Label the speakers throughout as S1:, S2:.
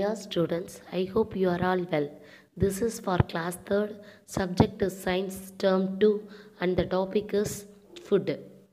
S1: Dear students, I hope you are all well. This is for class 3rd, subject is science term 2 and the topic is food.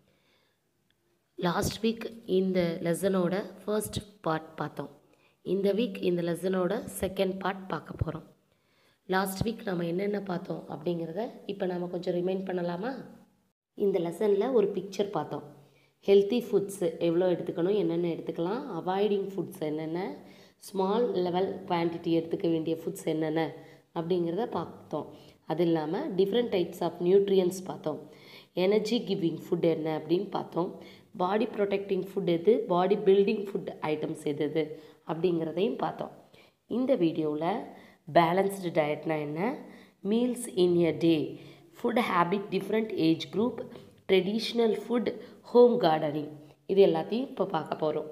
S1: Last week இந்த லெசனோட first part பார்த்தோம் இந்த week இந்த லெசனோட second part பார்க்க போகிறோம் last week நம்ம என்னென்ன பார்த்தோம் அப்படிங்கிறத இப்போ நம்ம கொஞ்சம் ரிமைண்ட் பண்ணலாமா இந்த லெசனில் ஒரு பிக்சர் பார்த்தோம் ஹெல்த்தி ஃபுட்ஸு எவ்வளோ எடுத்துக்கணும் என்னென்ன எடுத்துக்கலாம் அவாய்டிங் ஃபுட்ஸ் என்னென்ன ஸ்மால் லெவல் குவான்டிட்டி எடுத்துக்க வேண்டிய ஃபுட்ஸ் என்னென்ன அப்படிங்கிறத பார்த்தோம் அது இல்லாமல் டிஃப்ரெண்ட் டைப்ஸ் ஆஃப் நியூட்ரியன்ஸ் பார்த்தோம் எனர்ஜி கிவிங் ஃபுட் என்ன அப்படின்னு பார்த்தோம் பாடி ப்ரொடெக்டிங் ஃபுட் எது பாடி பில்டிங் ஃபுட் ஐட்டம்ஸ் எது எது அப்படிங்கிறதையும் பார்த்தோம் இந்த வீடியோவில் பேலன்ஸ்டு டயட்னா என்ன meals in a day food habit different age group traditional food home gardening இது எல்லாத்தையும் இப்போ பார்க்க போகிறோம்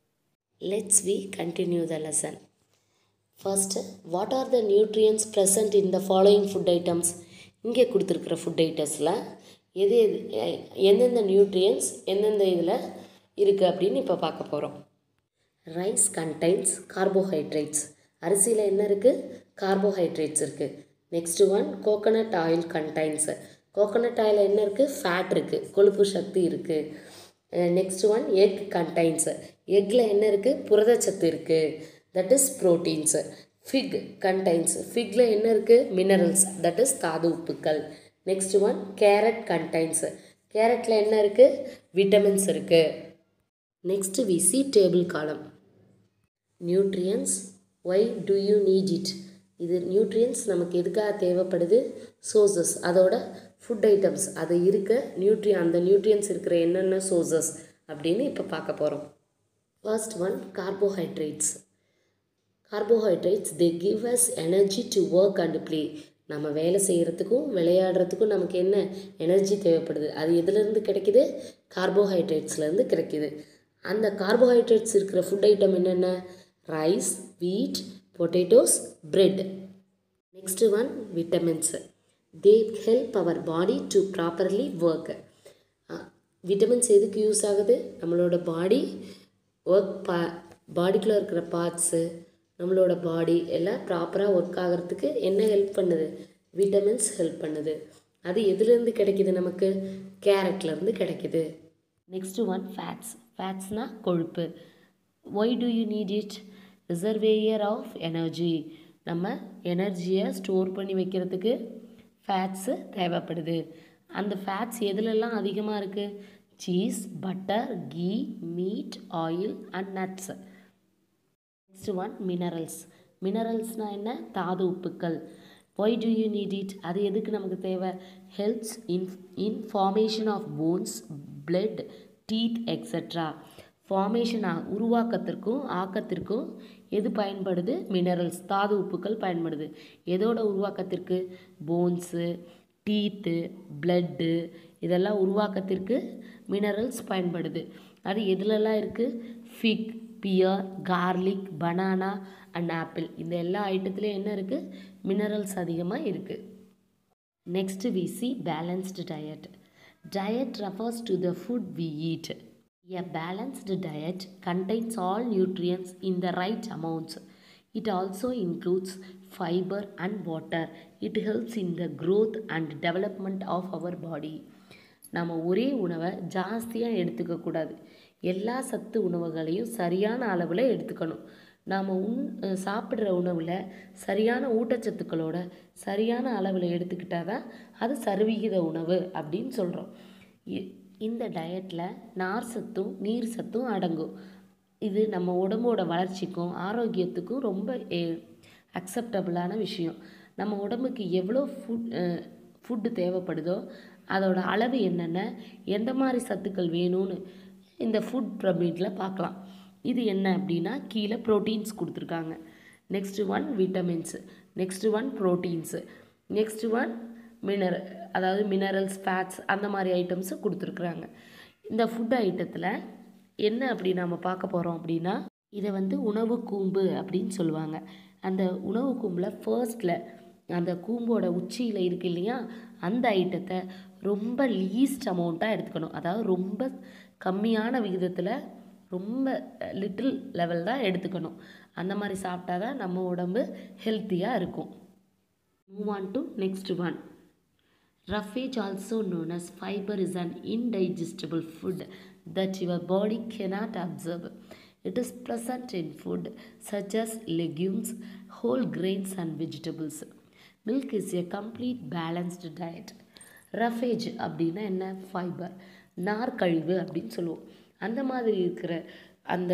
S1: let's we continue the lesson first what are the nutrients present in the following food items இங்கே கொடுத்துருக்குற ஃபுட் ஐட்டம்ஸில் எது எது எ- எந்தெந்த நியூட்ரியன்ஸ் எந்தெந்த இதில் இருக்குது அப்படின்னு இப்போ பார்க்க போகிறோம் ரைஸ் கண்டைன்ஸ் கார்போஹைட்ரேட்ஸ் அரிசியில் என்ன இருக்குது கார்போஹைட்ரேட்ஸ் இருக்குது next one coconut oil contains coconut oil என்ன இருக்குது ஃபேட் இருக்குது கொழுப்பு சக்தி இருக்குது நெக்ஸ்ட் ஒன் எக் கண்டைன்ஸ் எக்கில் என்ன இருக்குது புரதச்சத்து இருக்குது that is proteins fig contains ஃபிக்கில் என்ன இருக்குது மினரல்ஸ் தட் இஸ் தாது உப்புக்கள் நெக்ஸ்ட் ஒன் கேரட் கண்டைன்ஸ் கேரட்டில் என்ன இருக்குது விட்டமின்ஸ் இருக்குது next we see table column nutrients why do you need it இது நியூட்ரியன்ஸ் நமக்கு எதுக்காக தேவைப்படுது சோர்சஸ் அதோட ஃபுட் ஐட்டம்ஸ் அது இருக்க நியூட்ரி அந்த நியூட்ரியன்ஸ் இருக்கிற என்னென்ன சோர்சஸ் அப்படின்னு இப்போ பார்க்க போகிறோம் first one carbohydrates carbohydrates they give us energy to work and play நம்ம வேலை செய்கிறதுக்கும் விளையாடுறதுக்கும் நமக்கு என்ன எனர்ஜி தேவைப்படுது அது எதுலேருந்து கிடைக்குது கார்போஹைட்ரேட்ஸ்லேருந்து கிடைக்குது அந்த கார்போஹைட்ரேட்ஸ் இருக்கிற ஃபுட் ஐட்டம் என்னென்ன rice wheat potatoes bread next one vitamins they help our body to properly work vitamins எதுக்கு யூஸ் ஆகுது நம்மளோட பாடி ஒர்க் பா பாடிக்குள்ளே இருக்கிற பார்ட்ஸு நம்மளோட பாடி எல்லாம் ப்ராப்பராக ஒர்க் ஆகிறதுக்கு என்ன ஹெல்ப் பண்ணுது விட்டமின்ஸ் ஹெல்ப் பண்ணுது அது எதுலேருந்து கிடைக்குது நமக்கு கேரட்லேருந்து கிடைக்குது நெக்ஸ்ட் ஒன் ஃபேட்ஸ் ஃபேட்ஸ்னால் கொழுப்பு why do you need it reservoir of energy நம்ம எனர்ஜியை ஸ்டோர் பண்ணி வைக்கிறதுக்கு ஃபேட்ஸு தேவைப்படுது அந்த ஃபேட்ஸ் எதுலெல்லாம் அதிகமாக இருக்குது cheese butter ghee meat oil and nuts next one minerals மினரல்ஸ்னால் என்ன தாது உப்புக்கள் why do you need it அது எதுக்கு நமக்கு தேவை helps in in formation of bones blood teeth extra formation உருவாக்கத்திற்கும் ஆக்கத்திற்கும் எது பயன்படுது மினரல்ஸ் தாது உப்புக்கள் பயன்படுது எதோட உருவாக்கத்திற்கு போன்ஸு டீத்து பிளட்டு இதெல்லாம் உருவாக்கத்திற்கு மினரல்ஸ் பயன்படுது அது எதுலெல்லாம் இருக்குது fig pear garlic banana and apple இந்த எல்லா ஐட்டத்துலேயும் என்ன இருக்குது மினரல்ஸ் அதிகமாக இருக்குது next we see balanced diet diet refers to the food we eat a balanced diet contains all nutrients in the right amounts it also includes fiber and water it helps in the growth and development of our body நம்ம ஒரே உணவை ஜாஸ்தியாக எடுத்துக்கக்கூடாது எல்லா சத்து உணவுகளையும் சரியான அளவில் எடுத்துக்கணும் நாம் உண் சாப்பிட்ற உணவில் சரியான ஊட்டச்சத்துக்களோட சரியான அளவில் எடுத்துக்கிட்டால் தான் அது சரிவிகித உணவு அப்படின்னு சொல்கிறோம் இ- இந்த டயட்டில் நார் சத்தும் நீர் சத்தும் அடங்கும் இது நம்ம உடம்போட வளர்ச்சிக்கும் ஆரோக்கியத்துக்கும் ரொம்ப அக்செப்டபுளான விஷயம் நம்ம உடம்புக்கு எவ்வளோ ஃபுட் ஃபுட்டு தேவைப்படுதோ அதோட அளவு என்னென்ன எந்த மாதிரி சத்துக்கள் வேணும்னு இந்த ஃபுட் பிரமிடில் பார்க்கலாம் இது என்ன அப்படின்னா கீழே ப்ரோட்டீன்ஸ் கொடுத்துருக்காங்க next one vitamins next one proteins next one மினர அதாவது மினரல்ஸ் ஃபேட்ஸ் அந்த மாதிரி ஐட்டம்ஸு கொடுத்துருக்குறாங்க இந்த ஃபுட் ஐட்டத்தில் என்ன அப்படி நம்ம பார்க்க போகிறோம் அப்படின்னா இதை வந்து உணவு கூம்பு அப்படின்னு சொல்லுவாங்க அந்த உணவு கூம்பில் ஃபர்ஸ்டில் அந்த கூம்போட உச்சியில் இருக்கு இல்லையா அந்த ஐட்டத்தை ரொம்ப லீஸ்ட் அமௌண்ட்டாக எடுத்துக்கணும் அதாவது ரொம்ப கம்மியான விகிதத்தில் ரொம்ப லிட்டில் லெவல் தான் எடுத்துக்கணும் அந்த மாதிரி சாப்பிட்டா தான் நம்ம உடம்பு ஹெல்த்தியாக இருக்கும் move on to next one Roughage, also known as fiber, is an indigestible food that your body cannot absorb. It is present in food such as legumes, whole grains, and vegetables. Milk is a complete balanced diet. Roughage அப்படின்னா என்ன fibre நார்க்கழிவு அப்படின்னு சொல்லுவோம் அந்த மாதிரி இருக்கிற அந்த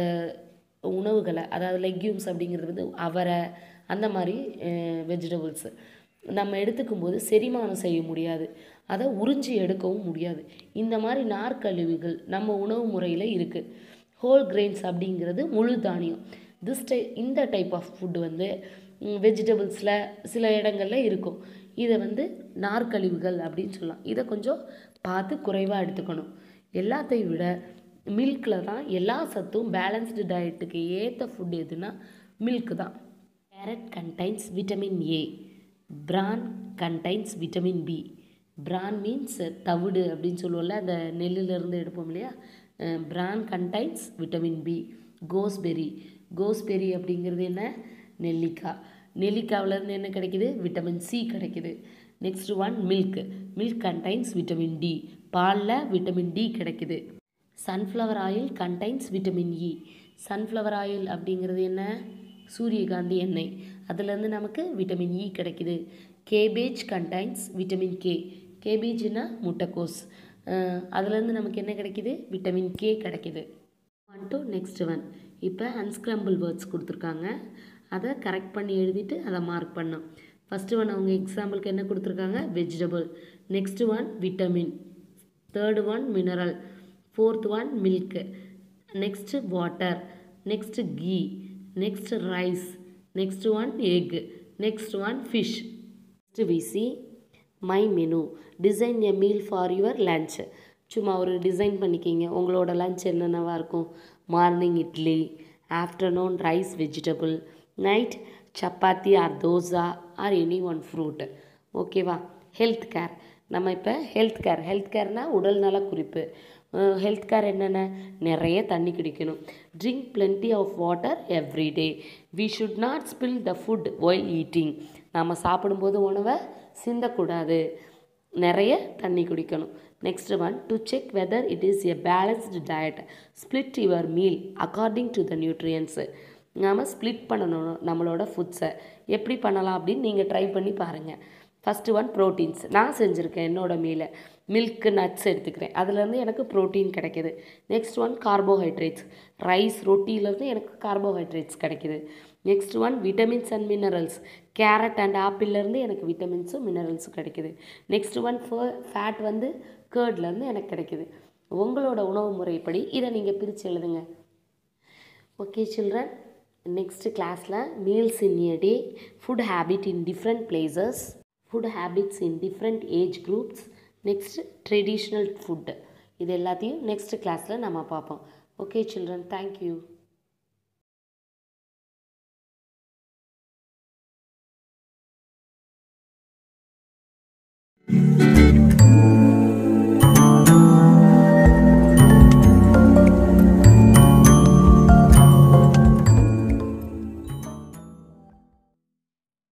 S1: உணவுகளை அதாவது லெக்யூம்ஸ் அப்படிங்கிறது வந்து அவரை அந்த மாதிரி வெஜிடபிள்ஸு நம்ம எடுத்துக்கும் போது செரிமானம் செய்ய முடியாது அதை உறிஞ்சி எடுக்கவும் முடியாது இந்த மாதிரி நார்க்கழிவுகள் நம்ம உணவு முறையில் இருக்குது ஹோல் கிரெயின்ஸ் அப்படிங்கிறது முழு தானியம் திஸ் டை இந்த டைப் ஆஃப் ஃபுட் வந்து வெஜிடபிள்ஸில் சில இடங்களில் இருக்கும் இதை வந்து நார்க்கழிவுகள் அப்படின்னு சொல்லலாம் இதை கொஞ்சம் பார்த்து குறைவாக எடுத்துக்கணும் எல்லாத்தையும் விட மில்கில் தான் எல்லா சத்தும் பேலன்ஸ்டு டயட்டுக்கு ஏற்ற ஃபுட் எதுனா மில்க் தான் carrot contains vitamin A bran contains vitamin B bran means தவிடு அப்படின்னு சொல்லுவோம்ல அந்த நெல்லிலேருந்து எடுப்போம் இல்லையா bran contains vitamin B gooseberry gooseberry அப்படிங்கிறது என்ன நெல்லிக்காய் நெல்லிக்காவிலேருந்து என்ன கிடைக்குது விட்டமின் சி கிடைக்குது next one milk milk contains vitamin D பாலில் விட்டமின் டி கிடைக்குது sunflower oil contains vitamin E sunflower oil அப்படிங்கிறது என்ன சூரியகாந்தி எண்ணெய் அதுலேருந்து நமக்கு விட்டமின் இ கிடைக்குது கேபேஜ் கண்டைன்ஸ் விட்டமின் கே கேபேஜ்னா முட்டைக்கோஸ் அதுலேருந்து நமக்கு என்ன கிடைக்குது விட்டமின் கே கிடைக்குது ஒன் டு நெக்ஸ்ட் ஒன் இப்போ அன்ஸ்கிரம்பிள் வேர்ட்ஸ் கொடுத்துருக்காங்க அதை கரெக்ட் பண்ணி எழுதிட்டு அதை மார்க் பண்ணோம் ஃபஸ்ட்டு ஒன் அவங்க எக்ஸாம்பிளுக்கு என்ன கொடுத்துருக்காங்க vegetable next one vitamin third one mineral fourth one milk next water next ghee next rice next one egg next one fish next we see my menu design a meal for your lunch சும்மா ஒரு design பண்ணிக்கிங்க உங்களோட lunch என்னென்னவா இருக்கும் morning idli afternoon rice vegetable night chapati or dosa or any one fruit ஓகேவா health care நம்ம இப்போ health care health கேர்னால் உடல் நல குறிப்பு ஹெல்த் கேர் என்னென்ன நிறைய தண்ணி குடிக்கணும் drink plenty of water every day we should not spill the food while eating நம்ம சாப்பிடும்போது உணவை சிந்தக்கூடாது நிறைய தண்ணி குடிக்கணும் next one to check whether it is a balanced diet split your meal according to the nutrients நாம் split பண்ணணும் நம்மளோட ஃபுட்ஸை எப்படி பண்ணலாம் அப்படின்னு நீங்கள் ட்ரை பண்ணி பாருங்கள் ஃபஸ்ட்டு ஒன் ப்ரோட்டீன்ஸ் நான் செஞ்சுருக்கேன் என்னோட மீலை மில்க்கு நட்ஸ் எடுத்துக்கிறேன் அதுலேருந்து எனக்கு ப்ரோட்டீன் கிடைக்கிது நெக்ஸ்ட் ஒன் கார்போஹைட்ரேட்ஸ் ரைஸ் ரொட்டியிலேருந்து எனக்கு கார்போஹைட்ரேட்ஸ் கிடைக்கிது next one vitamins and minerals carrot and ஆப்பிள்லேருந்து எனக்கு விட்டமின்ஸும் மினரல்ஸும் கிடைக்குது நெக்ஸ்ட் ஒன் ஃபேட் வந்து கேர்ட்லேருந்து எனக்கு கிடைக்குது உங்களோட உணவு முறைப்படி இதை நீங்கள் பிரித்து எழுதுங்க ஓகே சில்ட்ரன் நெக்ஸ்ட் கிளாஸில் meals in a day food habit in different places food habits in different age groups next traditional food இது எல்லாத்தையும் நெக்ஸ்ட் கிளாஸில் நம்ம பார்ப்போம் ஓகே சில்ட்ரன் தேங்க்யூ